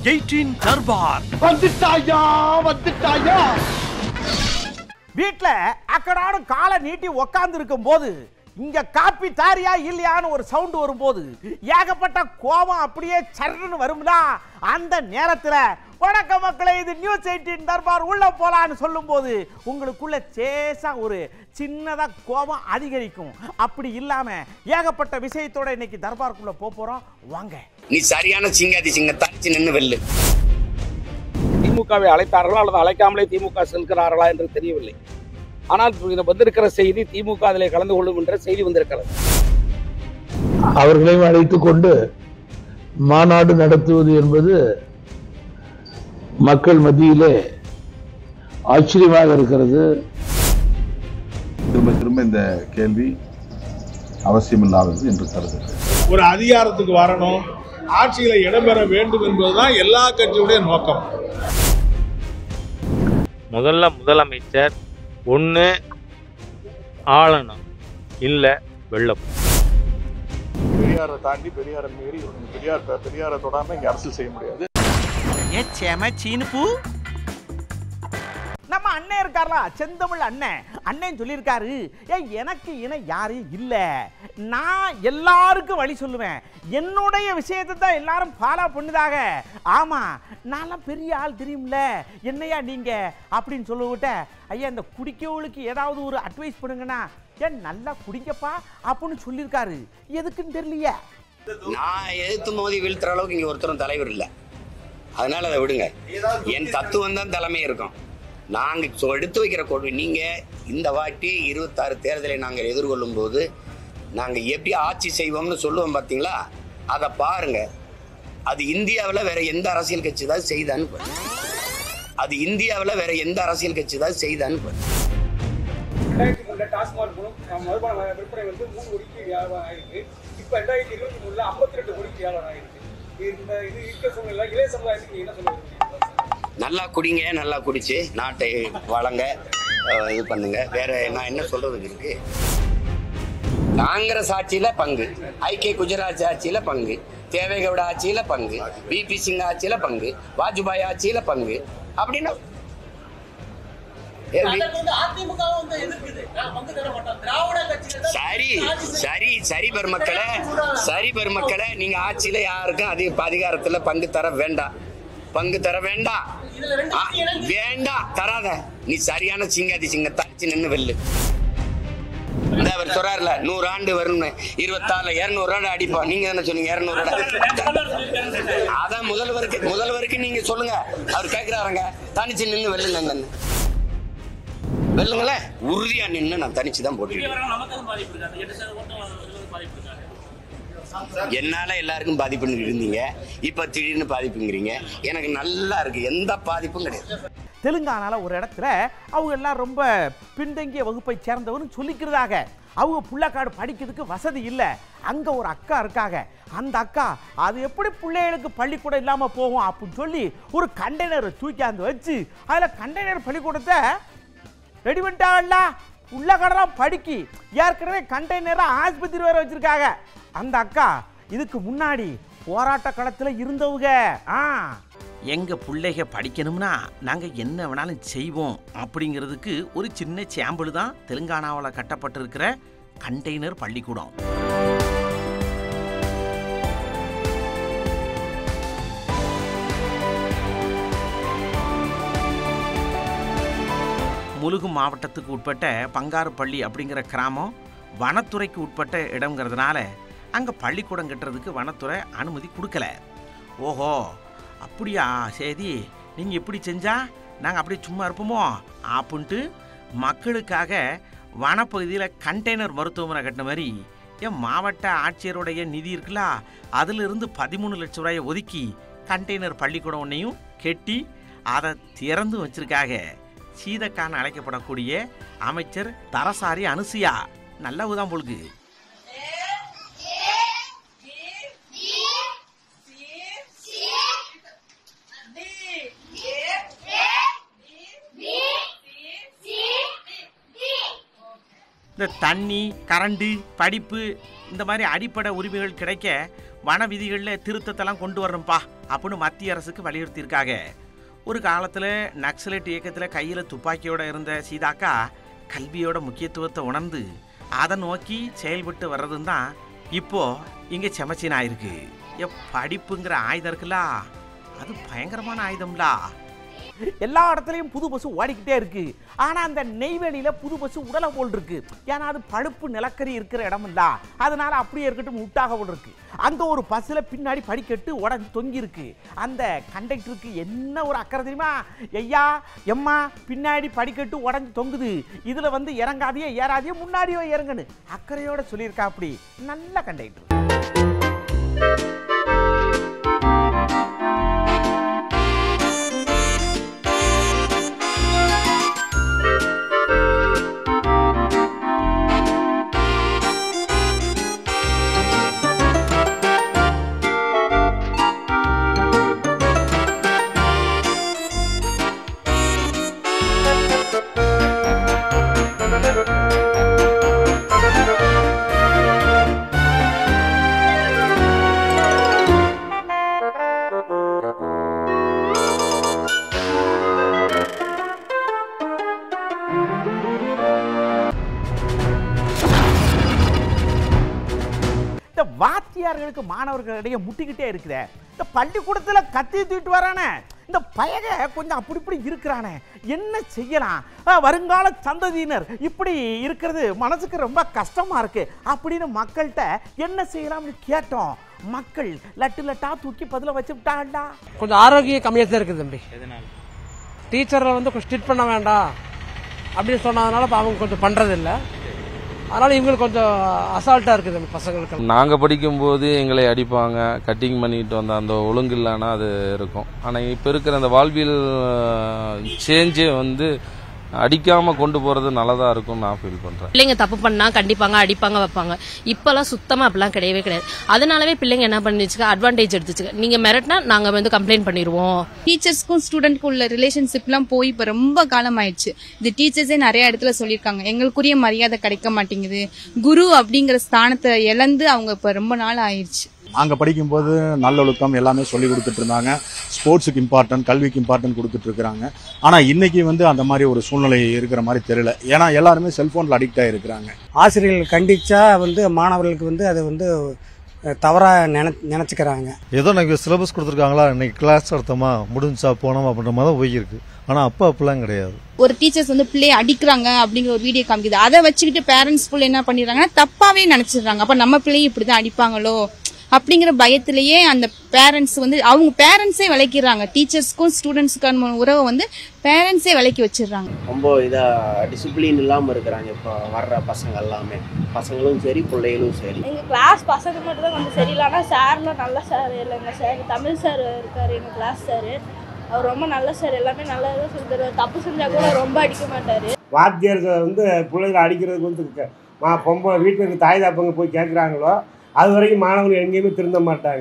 Eighteen Darbar வந்துட்டாயா வந்துட்டாயா வீட்டில் அக்கடான காலை நீட்டி உக்காந்து இருக்கும் போது இங்க காப்பி தாரியா இல்லையான்னு ஒரு சவுண்ட் வரும்போது ஏகப்பட்ட கோபம் அப்படியே சர்ன்னு வரும்ல அந்த நேரத்துல வணக்க மக்களே இது நியூஸ் எயிட்டின் தர்பார் உள்ள போலான்னு சொல்லும்போது உங்களுக்குள்ள சேசா ஒரு சின்னதா கோபம் அதிகரிக்கும் அப்படி இல்லாம ஏகப்பட்ட விஷயத்தோட இன்னைக்கு தர்பாருக்குள்ள போக போறோம் வாங்க நீ சரியான சிங்காதி சிங்க தரிச்சு நின்று வெல்லு திமுகவை அழைத்தார்களா அல்லது அழைக்காமலே திமுக செல்கிறார்களா என்று தெரியவில்லை ஆனால் இது வந்திருக்கிற செய்தி திமுக அதிலே கலந்து கொள்ளும் என்ற செய்தி வந்திருக்கிறது அவர்களையும் அழைத்துக் கொண்டு மாநாடு நடத்துவது என்பது மக்கள் மத்தியிலே ஆச்சரியமாக இருக்கிறது திரும்ப திரும்ப இந்த கேள்வி அவசியமில்லாதது என்று கருதுகிறேன் ஒரு அதிகாரத்துக்கு வரணும் ஆட்சியில இடம்பெற வேண்டும் என்பதுதான் எல்லா கட்சியுடைய நோக்கம் முதல்ல முதலமைச்சர் ஒன்று ஆளணும் இல்லை வெள்ளம் பெரியாரை தாண்டி பெரியாரை மீறி பெரியார் பெரியாரை தொடாம இங்க அரசியல் செய்ய முடியாது ஏ செம சீனுப்பு நம்ம அண்ணன் இருக்கார்ல செந்தமிழ் அண்ணன் அண்ணன் சொல்லியிருக்காரு ஏன் எனக்கு இன யாரும் இல்லை நான் எல்லாருக்கும் வழி சொல்லுவேன் என்னுடைய விஷயத்தை தான் எல்லாரும் ஃபாலோ பண்ணுதாக ஆமா நான்லாம் பெரிய ஆள் தெரியும்ல என்னையா நீங்க அப்படின்னு சொல்லிவிட்ட ஐயா இந்த குடிக்கவளுக்கு ஏதாவது ஒரு அட்வைஸ் பண்ணுங்கண்ணா ஏன் நல்லா குடிங்கப்பா அப்படின்னு சொல்லியிருக்காரு எதுக்குன்னு தெரியலையே நான் எதிர்த்து மோதி வீழ்த்துற அளவுக்கு இங்க ஒருத்தரும் தலைவர் இல்லை அதனால அதை விடுங்க என் தத்துவம் தான் தலைமை இருக்கும் நாங்க சொ- எடுத்து வைக்கிற கொள்கை நீங்க இந்த வாட்டி இருபத்தாறு தேர்தலை நாங்கள் எதிர்கொள்ளும் போது நாங்க எப்படி ஆட்சி செய்வோம்னு சொல்லுவோம் பார்த்தீங்களா அதை பாருங்க அது இந்தியாவில் வேற எந்த அரசியல் கட்சி தான் செய்தான்னு பாரு. அது இந்தியாவில் வேற எந்த அரசியல் கட்சி தான் செய்தான்னு பாரு. ரெண்டாயிரத்தி மூணுல டாஸ்மாக் மூலம் மதுபான விற்பனை வந்து மூணு கோடிக்கு வியாபாரம் ஆயிருக்கு இப்போ ரெண்டாயிரத்தி இருபத்தி மூணுல ஐம்பத்தி ரெண்டு கோடிக்கு வியாபாரம் ஆயிருக்கு இந்த இது இருக்க சூழ்நிலை இளைய சமுதாயத்துக்கு நீங்க என்ன சொல்ல விரும்புறீங்க நல்லா குடிங்க நல்லா குடிச்சு நாட்டை வளங்க அஹ், இது பண்ணுங்க வேற நான் என்ன சொல்றதுக்கு இருக்கு காங்கிரஸ் ஆட்சியில பங்கு ஐக்கிய குஜராத் ஆட்சியில பங்கு தேவேகவுட ஆட்சியில பங்கு பிபி சிங் ஆட்சியில பங்கு வாஜ்பாய் ஆட்சியில பங்கு அப்படின்னா ஏ, வி- சரி சரி சரி பெருமக்களே சரி பெருமக்களே நீங்க ஆட்சியில யாருக்கும் அதிக அதிகாரத்துல பங்கு தர வேண்டாம் பங்கு தர வேண்டாம் ஆ, வேண்டாம் தராத நீ சரியான சிங்காதி சிங்க தரிச்சு நின்று வெல்லு இந்த அவர் சொல்றாருல நூறு ஆண்டு வரும்னு இருபத்தாறுல இருநூறு ஆண்டு அடிப்போம் நீங்க என்ன சொன்னீங்க இருநூறு அதான் முதல்வருக்கு முதல்வருக்கு நீங்க சொல்லுங்க அவர் கேட்கிறாருங்க தனிச்சு நின்று வெல்லுங்க வெல்லுங்களேன் உறுதியா நின்று நான் தனிச்சு தான் போட்டுருக்கேன் என்னால எல்லாருக்கும் பாதிப்புன்னு இருந்தீங்க இப்ப திடீர்னு பாதிப்புங்கிறீங்க எனக்கு நல்லா இருக்கு எந்த பாதிப்பும் கிடையாது தெலுங்கானால ஒரு இடத்துல அவங்க எல்லாம் ரொம்ப பின்தங்கிய வகுப்பை சேர்ந்தவர்னு சொல்லிக்கிறதாக அவங்க புள்ளக்காடு படிக்கிறதுக்கு வசதி இல்லை அங்கே ஒரு அக்கா இருக்காங்க அந்த அக்கா அது எப்படி பிள்ளைகளுக்கு பள்ளிக்கூடம் இல்லாமல் போகும் அப்படின்னு சொல்லி ஒரு கண்டெய்னரை தூக்கியாந்து வச்சு அதில் கண்டெய்னர் பள்ளிக்கூடத்தை ரெடி பண்ணிட்டாங்கல்ல உள்ள கடலாம் படிக்கி ஏற்கனவே கண்டெய்னரை ஆஸ்பத்திரி வேற வச்சிருக்காங்க அந்த அக்கா இதுக்கு முன்னாடி போராட்ட களத்தில் இருந்தவங்க ஆ எங்க பிள்ளைக படிக்கணும்னா நாங்க என்ன வேணாலும் செய்வோம் அப்படிங்கிறதுக்கு ஒரு சின்ன சாம்பிள் தான் தெலுங்கானாவில் கட்டப்பட்டிருக்கிற கண்டெய்னர் பள்ளிக்கூடம் முலுகு மாவட்டத்துக்கு உட்பட்ட பங்காருப்பள்ளி அப்படிங்கிற கிராமம் வனத்துறைக்கு உட்பட்ட இடம்ங்கிறதுனால அங்கே பள்ளிக்கூடம் கட்டுறதுக்கு வனத்துறை அனுமதி கொடுக்கல ஓஹோ அப்படியா சரி நீங்கள் இப்படி செஞ்சா நாங்கள் அப்படியே சும்மா இருப்போமோ அப்படின்ட்டு மக்களுக்காக வனப்பகுதியில் கண்டெய்னர் மருத்துவமனை கட்டின மாதிரி என் மாவட்ட ஆட்சியருடைய நிதி இருக்குல்ல அதிலிருந்து பதிமூணு லட்சம் ரூபாயை ஒதுக்கி கண்டெய்னர் பள்ளிக்கூடம் ஒன்றையும் கெட்டி அதை திறந்து வச்சிருக்காங்க சீதக்கான அழைக்கப்படக்கூடிய அமைச்சர் தரசாரி அனுசியா நல்ல உதான் பொழுது இந்த தண்ணி கரண்டு படிப்பு இந்த மாதிரி அடிப்படை உரிமைகள் கிடைக்க வன விதிகளில் திருத்தத்தெல்லாம் கொண்டு வரணும்ப்பா அப்படின்னு மத்திய அரசுக்கு வலியுறுத்தியிருக்காங்க ஒரு காலத்தில் நக்சலைட் இயக்கத்தில் கையில் துப்பாக்கியோட இருந்த சீதாக்கா கல்வியோட முக்கியத்துவத்தை உணர்ந்து அதை நோக்கி செயல்பட்டு வர்றதும் தான் இப்போ இங்கே செமச்சின் ஆயிருக்கு எ படிப்புங்கிற ஆயுதம் இருக்குல்ல அது பயங்கரமான ஆயுதம்லா எல்லா இடத்துலையும் புது பஸ் ஓடிக்கிட்டே இருக்கு ஆனா அந்த நெய்வேலியில புது பஸ் உடலை போல் இருக்கு ஏன்னா அது பழுப்பு நிலக்கரி இருக்கிற இடம் இல்ல அதனால அப்படியே இருக்கட்டும் முட்டாக போல் இருக்கு அங்க ஒரு பஸ்ல பின்னாடி படிக்கட்டு உடஞ்சி தொங்கி இருக்கு அந்த கண்டக்டருக்கு என்ன ஒரு அக்கறை தெரியுமா ஐயா எம்மா பின்னாடி படிக்கட்டு உடஞ்சி தொங்குது இதுல வந்து இறங்காதையே ஏறாதையே முன்னாடியோ இறங்குன்னு அக்கறையோட சொல்லியிருக்கா அப்படி நல்ல கண்டக்டர் இந்த வாத்தியார்களுக்கு மாணவர்களிடையே முட்டிக்கிட்டே இருக்குதே இந்த பள்ளிக்கூடத்துல கத்தி தூக்கிட்டு வரானே இந்த பயக கொஞ்சம் அப்படி இப்படி இருக்கிறானே என்ன செய்யலாம் ஆ, வருங்கால சந்ததியினர் இப்படி இருக்கிறது மனசுக்கு ரொம்ப கஷ்டமா இருக்கு அப்படின்னு மக்கள்கிட்ட என்ன செய்யலாம்னு கேட்டோம் மக்கள் லட்டு லட்டா தூக்கி பதில வச்சு விட்டாங்கடா கொஞ்சம் ஆரோக்கியம் கம்மியாக தான் இருக்குது தம்பி டீச்சரை வந்து கொஞ்சம் ஸ்ட்ரிட் பண்ண வேண்டாம் அப்படின்னு சொன்னதுனால இப்போ அவங்க கொஞ்சம் பண்றது இல்ல அதனால இவங்களுக்கு கொஞ்சம் அசால்ட்டா இருக்குது அந்த பசங்களுக்கு நாங்கள் படிக்கும்போது எங்களை அடிப்பாங்க கட்டிங் பண்ணிட்டு வந்த அந்த ஒழுங்கு இல்லைன்னா அது இருக்கும் ஆனால் இப்போ இருக்கிற அந்த வாழ்வியல் சேஞ்சே வந்து அடிக்காம கொண்டு போறது நல்லதா இருக்கும்னு நான் ஃபீல் பண்றேன் பிள்ளைங்க தப்பு பண்ணா கண்டிப்பாங்க அடிப்பாங்க வைப்பாங்க இப்பெல்லாம் சுத்தமா அப்படிலாம் கிடையவே கிடையாது அதனாலவே பிள்ளைங்க என்ன பண்ணிச்சுக்க அட்வான்டேஜ் எடுத்துச்சுக்க நீங்க மிரட்டினா நாங்க வந்து கம்ப்ளைண்ட் பண்ணிடுவோம் டீச்சர்ஸ்க்கும் ஸ்டூடெண்ட்க்கும் உள்ள ரிலேஷன்ஷிப்லாம் போய் இப்போ ரொம்ப காலம் ஆயிடுச்சு இது டீச்சர்ஸே நிறைய இடத்துல சொல்லியிருக்காங்க எங்களுக்குரிய மரியாதை கிடைக்க மாட்டேங்குது குரு அப்படிங்கிற ஸ்தானத்தை இழந்து அவங்க இப்போ ரொம்ப நாள் ஆயிடுச்சு நாங்கள் படிக்கும்போது நல்லொழுக்கம் எல்லாமே சொல்லி கொடுத்துட்டு இருந்தாங்க ஸ்போர்ட்ஸுக்கு இம்பார்ட்டன்ட் கல்விக்கு இம்பார்ட்டன்ட் கொடுத்துட்டு இருக்கிறாங்க ஆனால் இன்னைக்கு வந்து அந்த மாதிரி ஒரு சூழ்நிலை இருக்கிற மாதிரி தெரியல ஏன்னா எல்லாருமே செல்போனில் அடிக்ட் ஆகிருக்கிறாங்க ஆசிரியர்கள் கண்டிச்சா வந்து மாணவர்களுக்கு வந்து அது வந்து தவறாக நினை நினச்சிக்கிறாங்க ஏதோ எனக்கு சிலபஸ் கொடுத்துருக்காங்களா இன்னைக்கு கிளாஸ் நடத்தமா முடிஞ்சா போனோமா அப்படின்ற மாதிரி தான் போயிருக்கு ஆனால் அப்போ அப்படிலாம் கிடையாது ஒரு டீச்சர்ஸ் வந்து பிள்ளைய அடிக்கிறாங்க அப்படிங்கிற ஒரு வீடியோ காமிக்குது அதை வச்சுக்கிட்டு பேரண்ட்ஸ் ஃபுல் என்ன பண்ணிடுறாங்கன்னா தப்பாவே நினைச்சிடுறாங்க அப்ப நம்ம பிள்ளையும் இப்படிதான் அடிப்பாங்களோ அப்படிங்கிற பயத்திலேயே அந்த பேரண்ட்ஸ் வந்து அவங்க பேரண்ட்ஸே விளக்கிறாங்க டீச்சர்ஸ்க்கும் ஸ்டூடெண்ட்ஸ்க்கான உறவை வந்து பேரண்ட்ஸே விலக்கி வச்சிடுறாங்க ரொம்ப இதாக டிசிப்ளின் இல்லாமல் இருக்கிறாங்க இப்போ வர்ற பசங்க எல்லாமே பசங்களும் சரி பிள்ளைகளும் சரி எங்கள் கிளாஸ் பசங்க மட்டும் தான் கொஞ்சம் சரியில்லை ஆனால் சார்லாம் நல்ல சார் இல்லைங்க சார் தமிழ் சார் இருக்கார் எங்கள் கிளாஸ் சார் அவர் ரொம்ப நல்ல சார் எல்லாமே நல்லா தான் சொல்லி தருவார் தப்பு செஞ்சால் கூட ரொம்ப அடிக்க மாட்டார் வாத்தியார்கள் வந்து பிள்ளைகளை அடிக்கிறதுக்கு வந்து க- மா பொம்பளை வீட்டில் இருக்க தாய் தாப்பங்க போய் கேட்குறாங்களோ அது வரைக்கும் மாணவர்கள் எங்கேயுமே திருந்த மாட்டாங்க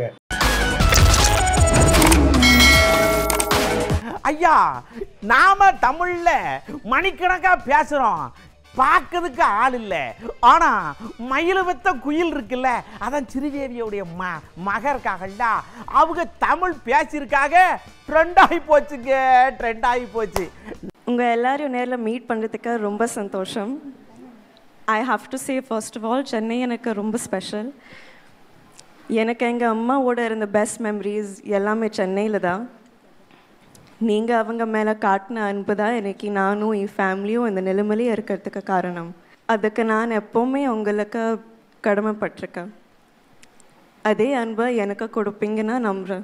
ஐயா நாம தமிழ்ல மணிக்கணக்கா பேசுறோம் பார்க்கறதுக்கு ஆள் இல்லை ஆனா மயில வெத்த குயில் இருக்குல்ல அதான் சிறுதேவியோடைய ம மக இருக்காங்கல்ல அவங்க தமிழ் பேசியிருக்காக ட்ரெண்ட் ஆகி போச்சுங்க ட்ரெண்ட் ஆகி போச்சு உங்கள் எல்லாரையும் நேரில் மீட் பண்ணுறதுக்கு ரொம்ப சந்தோஷம் I have to say first of all Chennai எனக்கு ரொம்ப ஸ்பெஷல் எனக்கு எங்கள் அம்மாவோட இருந்த பெஸ்ட் மெமரிஸ் எல்லாமே சென்னையில் தான் நீங்கள் அவங்க மேலே காட்டின அன்பு தான் இன்னைக்கு நானும் என் ஃபேமிலியும் இந்த நிலைமையிலே இருக்கிறதுக்கு காரணம் அதுக்கு நான் எப்போவுமே உங்களுக்கு கடமைப்பட்டிருக்கேன் அதே அன்பை எனக்கு கொடுப்பீங்கன்னு நம்புகிறேன்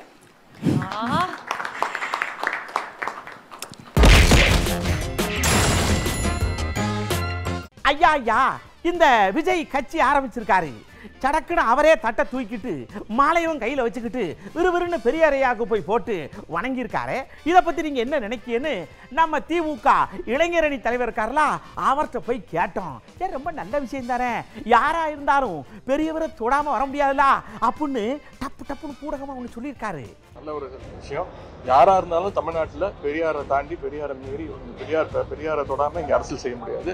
ஐயா ஐயா இந்த விஜய் கட்சி ஆரம்பிச்சிருக்காரு சடக்குன்னு அவரே தட்டை தூக்கிட்டு மாலையும் கையில் வச்சுக்கிட்டு விறுவிறுன்னு பெரியாரையாவுக்கு போய் போட்டு வணங்கியிருக்காரு இதை பற்றி நீங்கள் என்ன நினைக்கீன்னு நம்ம திமுக இளைஞரணி தலைவர் இருக்கார்ல அவர்கிட்ட போய் கேட்டோம் ஏன் ரொம்ப நல்ல விஷயம் தானே யாராக இருந்தாலும் பெரியவரை தொடாமல் வர முடியாதுல்ல அப்படின்னு டப்பு டப்புன்னு பூடகமாக ஒன்று சொல்லியிருக்காரு நல்ல ஒரு விஷயம் யாரா இருந்தாலும் தமிழ்நாட்டில் பெரியாரை தாண்டி பெரியாரை மீறி பெரியார் பெரியாரை தொடாம இங்க அரசியல் செய்ய முடியாது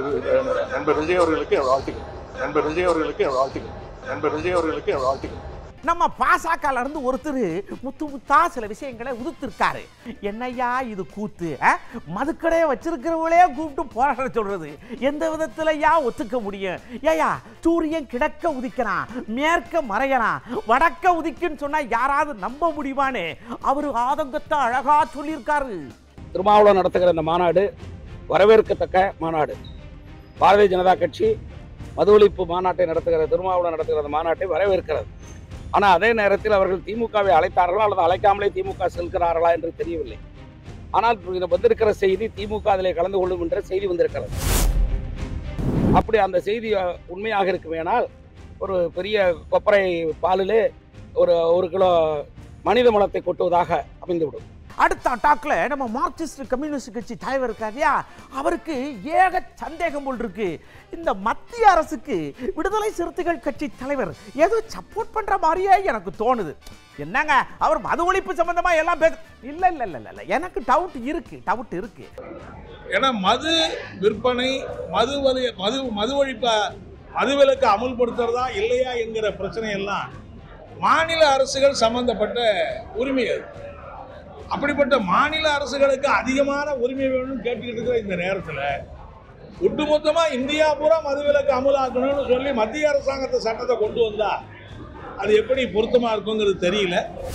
அஹ் நண்பர் விஜய் அவர்களுக்கு என் வாழ்த்துக்கள் நண்பர் விஜய் அவர்களுக்கு என் வாழ்த்துக்கள் நண்பர் விஜய் அவர்களுக்கு என் வாழ்த்துக்கள் நம்ம பாசாக்கால இருந்து ஒருத்தர் முத்து முத்தா சில விஷயங்களை உதுத்திருக்காரு என்னய்யா இது கூத்து ஆ? மதுக்கடையை வச்சிருக்கிறவங்களே கூப்பிட்டு போராட சொல்றது எந்த விதத்துலயா ஒத்துக்க முடியும் ஏயா சூரியன் கிழக்க உதிக்கிறான் மேற்க மறையறான் வடக்க உதிக்குன்னு சொன்னா யாராவது நம்ப முடியுமான்னு அவரு ஆதங்கத்தை அழகா சொல்லியிருக்காரு திருமாவளவன் நடத்துகிற இந்த மாநாடு வரவேற்கத்தக்க மாநாடு பாரதிய ஜனதா கட்சி மது ஒழிப்பு மாநாட்டை நடத்துகிற திருமாவளவன் நடத்துகிற அந்த மாநாட்டை வரவேற்கிறது ஆனால் அதே நேரத்தில் அவர்கள் திமுகவை அழைத்தார்களா அல்லது அழைக்காமலே திமுக செல்கிறார்களா என்று தெரியவில்லை ஆனால் இது வந்திருக்கிற செய்தி திமுக அதிலே கலந்து கொள்ளும் என்ற செய்தி வந்திருக்கிறது அப்படி அந்த செய்தி அஹ், உண்மையாக இருக்குமேனால் ஒரு பெரிய கொப்பரை பாலிலே ஒரு ஒரு கிலோ மனித மலத்தை கொட்டுவதாக அமைந்துவிடும் அடுத்த அட்டாக்ல நம்ம மார்க்சிஸ்ட் கம்யூனிஸ்ட் கட்சி தலைவர் இருக்காரியா அவருக்கு ஏக சந்தேகம் போல் இருக்கு இந்த மத்திய அரசுக்கு விடுதலை சிறுத்தைகள் கட்சி தலைவர் ஏதோ சப்போர்ட் பண்ற மாதிரியே எனக்கு தோணுது என்னங்க அவர் மது ஒழிப்பு சம்பந்தமா எல்லாம் பேச இல்ல இல்ல இல்ல இல்ல, இல்ல எனக்கு டவுட் இருக்கு டவுட் இருக்கு ஏன்னா மது விற்பனை மது வலி மது மது ஒழிப்ப மதுவிலக்கு அமுல்படுத்துறதா இல்லையா என்கிற பிரச்சனை எல்லாம் மாநில அரசுகள் சம்பந்தப்பட்ட உரிமை அது அப்படிப்பட்ட மாநில அரசுகளுக்கு அதிகமான உரிமை வேணும்னு கேட்டுக்கிட்டு இருக்கிற இந்த நேரத்தில் ஒட்டுமொத்தமா இந்தியா பூரா மதுவிலக்கு அமுலாக்கணும்னு சொல்லி மத்திய அரசாங்கத்தை சட்டத்தை கொண்டு வந்தா அது எப்படி பொருத்தமா இருக்குங்கிறது தெரியல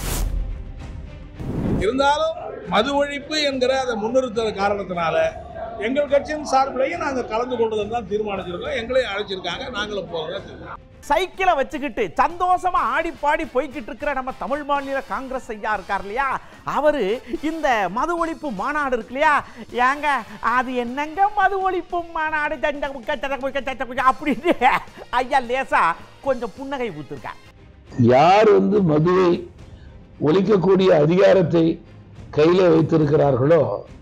இருந்தாலும் மது ஒழிப்பு என்கிற அதை முன்னிறுத்துற காரணத்தினால எங்கள் கட்சியின் சார்பிலையும் நாங்கள் கலந்து கொண்டதுன்னு தான் தீர்மானிச்சிருக்கோம் எங்களையும் அழைச்சிருக்காங்க நாங்களும் போகிறதா தெரியும் சைக்கிளை வச்சுக்கிட்டு சந்தோஷமா ஆடி பாடி போய்கிட்டு இருக்கிற நம்ம தமிழ் மாநில காங்கிரஸ் ஐயா இருக்கார் இல்லையா அவரு இந்த மது ஒழிப்பு மாநாடு இருக்கு இல்லையா ஏங்க அது என்னங்க மது ஒழிப்பு மாநாடு சண்டை முக்க, சண்டை முக்க, சண்டை முக்க அப்படின்னு ஐயா லேசா கொஞ்சம் புன்னகை ஊத்துருக்கார் யார் வந்து மதுவை ஒழிக்கக்கூடிய அதிகாரத்தை கையில வைத்திருக்கிறார்களோ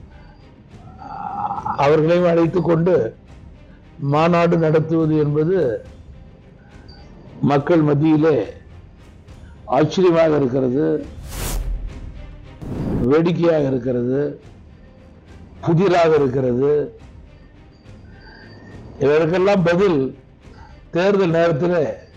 அவர்களையும் அழைத்துக் கொண்டு மாநாடு நடத்துவது என்பது மக்கள் மத்தியிலே ஆச்சரியமாக இருக்கிறது வேடிக்கையாக இருக்கிறது புதிராக இருக்கிறது இதற்கெல்லாம் பதில் தேர்தல் நேரத்தில்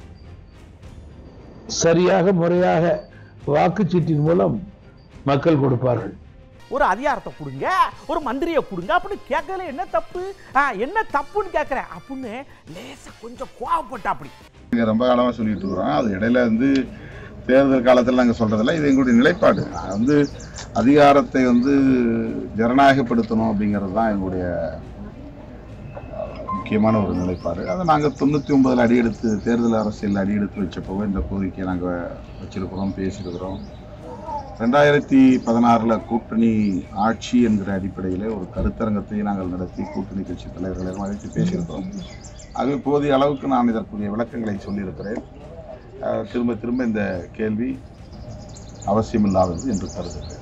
சரியாக முறையாக வாக்குச்சீட்டின் மூலம் மக்கள் கொடுப்பார்கள் ஒரு அதிகாரத்தை கொடுங்க ஒரு மந்திரியை கொடுங்க அப்படின்னு கேட்கல என்ன தப்பு ஆ, என்ன தப்புன்னு கேட்கிறேன் அப்படின்னு லேசா கொஞ்சம் கோவப்பட்டா அப்படி இங்க ரொம்ப காலமாக சொல்லிட்டு இருக்கிறோம் அது இடையில வந்து தேர்தல் காலத்தில் நாங்கள் சொல்றதில்ல இது எங்களுடைய நிலைப்பாடு வந்து அதிகாரத்தை வந்து ஜனநாயகப்படுத்தணும் அப்படிங்கிறது தான் எங்களுடைய அஹ், முக்கியமான ஒரு நிலைப்பாடு அதை நாங்கள் தொண்ணூற்றி ஒன்பதில் அடியெடுத்து தேர்தல் அரசியல் அடியெடுத்து வச்சப்போ இந்த கோரிக்கையை நாங்கள் வச்சிருக்கிறோம் பேசியிருக்கிறோம் ரெண்டாயிரத்தி பதினாறில் கூட்டணி ஆட்சி என்கிற அடிப்படையில் ஒரு கருத்தரங்கத்தை நாங்கள் நடத்தி கூட்டணி கட்சி தலைவர்களை அழைத்து பேசியிருக்கிறோம் ஆகவே போதிய அளவுக்கு நான் இதற்குரிய விளக்கங்களை சொல்லியிருக்கிறேன் அஹ், திரும்ப திரும்ப இந்த கேள்வி அவசியமில்லாதது என்று கருதுகிறேன்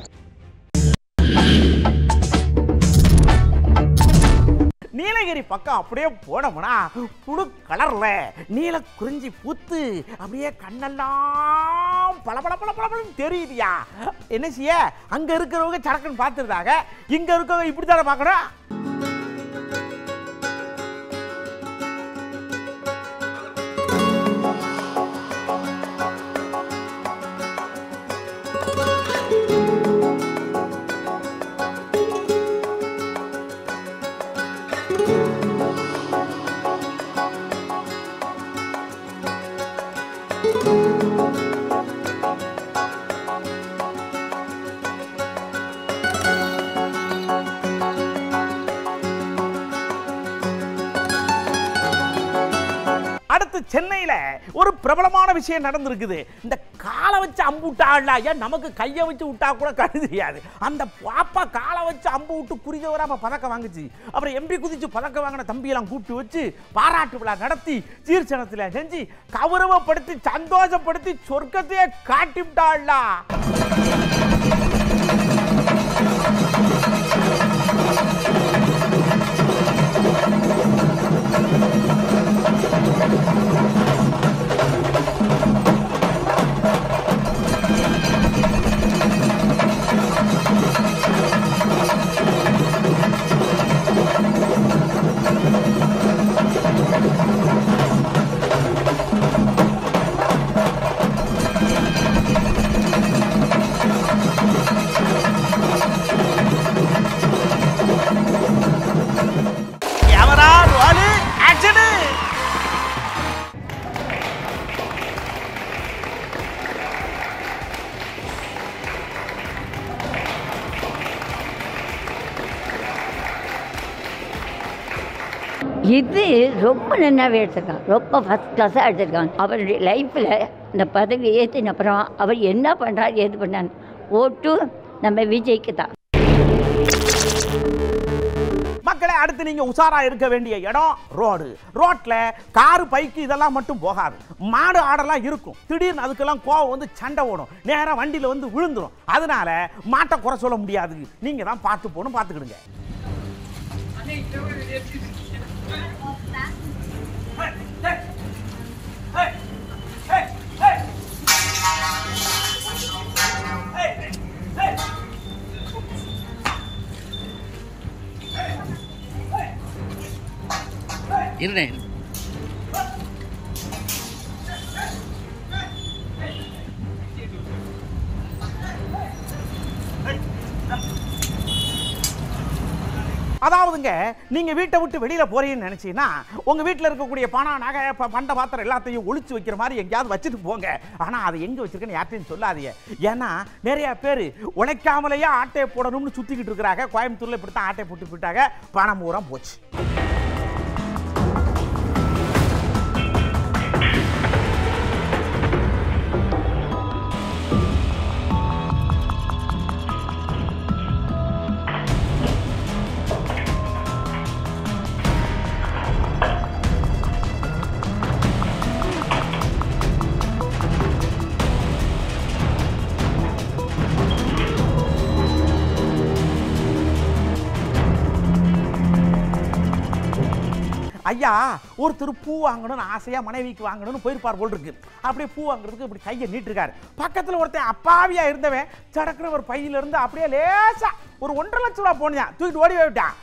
நீலகிரி பக்கம் அப்படியே போனோம்னா புழு கலர்ல நீல குறிஞ்சி பூத்து அப்படியே கண்ணெல்லாம் பல பல பல பளபளன்னு தெரியுதியா என்ன செய்ய அங்க இருக்கிறவங்க சடக்குன்னு பார்த்துருந்தாங்க இங்க இருக்கவங்க இப்படி தானே பார்க்கணும் அடுத்து சென்னையில ஒரு பிரபலமான விஷயம் நடந்திருக்குது இந்த காலை வச்சு அம்பு விட்டா ஏன் நமக்கு கையை வச்சு விட்டா கூட கண்ணு தெரியாது அந்த பாப்பா காலை வச்சு அம்பு விட்டு குறித வராம பதக்கம் வாங்குச்சு அப்புறம் எம்பி குதிச்சு பதக்கம் வாங்கின தம்பியெல்லாம் கூப்பிட்டு வச்சு பாராட்டு விழா நடத்தி சீர்சனத்துல செஞ்சு கௌரவப்படுத்தி சந்தோஷப்படுத்தி சொர்க்கத்தையே காட்டி விட்டாள்லா இது ரொம்ப நல்லாவே எடுத்திருக்காங்க ரொம்ப ஃபஸ்ட் கிளாஸாக எடுத்திருக்காங்க அவருடைய லைஃப்பில் இந்த பதவி ஏற்றின அப்புறம் அவர் என்ன பண்ணுறாரு ஏது பண்ணாரு ஓட்டு நம்ம விஜய்க்கு தான் மக்களே அடுத்து நீங்க உஷாரா இருக்க வேண்டிய இடம் ரோடு ரோட்ல காரு பைக்கு இதெல்லாம் மட்டும் போகாது மாடு ஆடெல்லாம் இருக்கும் திடீர்னு அதுக்கெல்லாம் கோவம் வந்து சண்டை ஓடும் நேரா வண்டியில வந்து விழுந்துரும் அதனால மாட்டை குறை சொல்ல முடியாது நீங்க தான் பார்த்து போகணும் பார்த்துக்கிடுங்க இருந்தேன் அதாவதுங்க நீங்க வீட்டை விட்டு வெளியில போறீங்கன்னு நினைச்சீங்கன்னா உங்க வீட்டில் இருக்கக்கூடிய பணம் நகை ப- பண்ட பாத்திரம் எல்லாத்தையும் ஒளிச்சு வைக்கிற மாதிரி எங்கேயாவது வச்சுட்டு போங்க ஆனா அதை எங்க வச்சிருக்கேன்னு யார்ட்டையும் சொல்லாதீங்க ஏன்னா நிறைய பேர் உழைக்காமலேயே ஆட்டையை போடணும்னு சுத்திக்கிட்டு இருக்கிறாங்க கோயம்புத்தூர்ல இப்படித்தான் ஆட்டையை போட்டு போயிட்டாங்க பணம் பூரா போச்சு ஐயா ஒருத்தர் பூ வாங்கணும்னு ஆசையா மனைவிக்கு வாங்கணும்னு போயிருப்பார் போல் இருக்கு அப்படியே பூ வாங்குறதுக்கு இப்படி கையை நீட்டிருக்காரு பக்கத்துல ஒருத்தன் அப்பாவியா இருந்தவன் சடக்குற ஒரு பையில இருந்து அப்படியே லேசா ஒரு ஒன்றரை லட்சம் ரூபா போனியான் தூக்கிட்டு ஓடி போயிட்டான்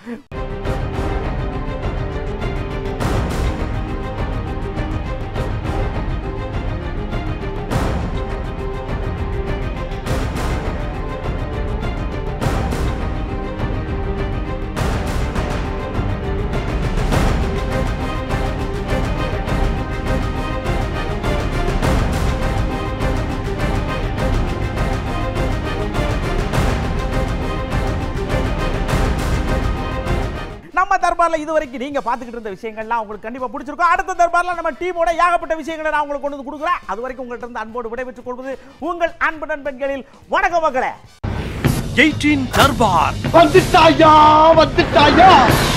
நம்ம தர்பார்ல இது வரைக்கும் நீங்க பாத்துக்கிட்டு இருந்த விஷயங்கள்லாம் உங்களுக்கு கண்டிப்பா பிடிச்சிருக்கும் அடுத்த தர்பார்ல நம்ம டீமோட ஏகப்பட்ட விஷயங்களை நான் உங்களுக்கு கொண்டு வந்து கொடுக்குறேன் அது வரைக்கும் உங்கள்ட்ட இருந்து அன்போடு விடைபெற்றுக் கொள்வது உங்கள் அன்பு நண்பன்களில் வணக்க மகளே எயிட்டீன் தர்பார் வந்துட்டாயா வந்துட்டாயா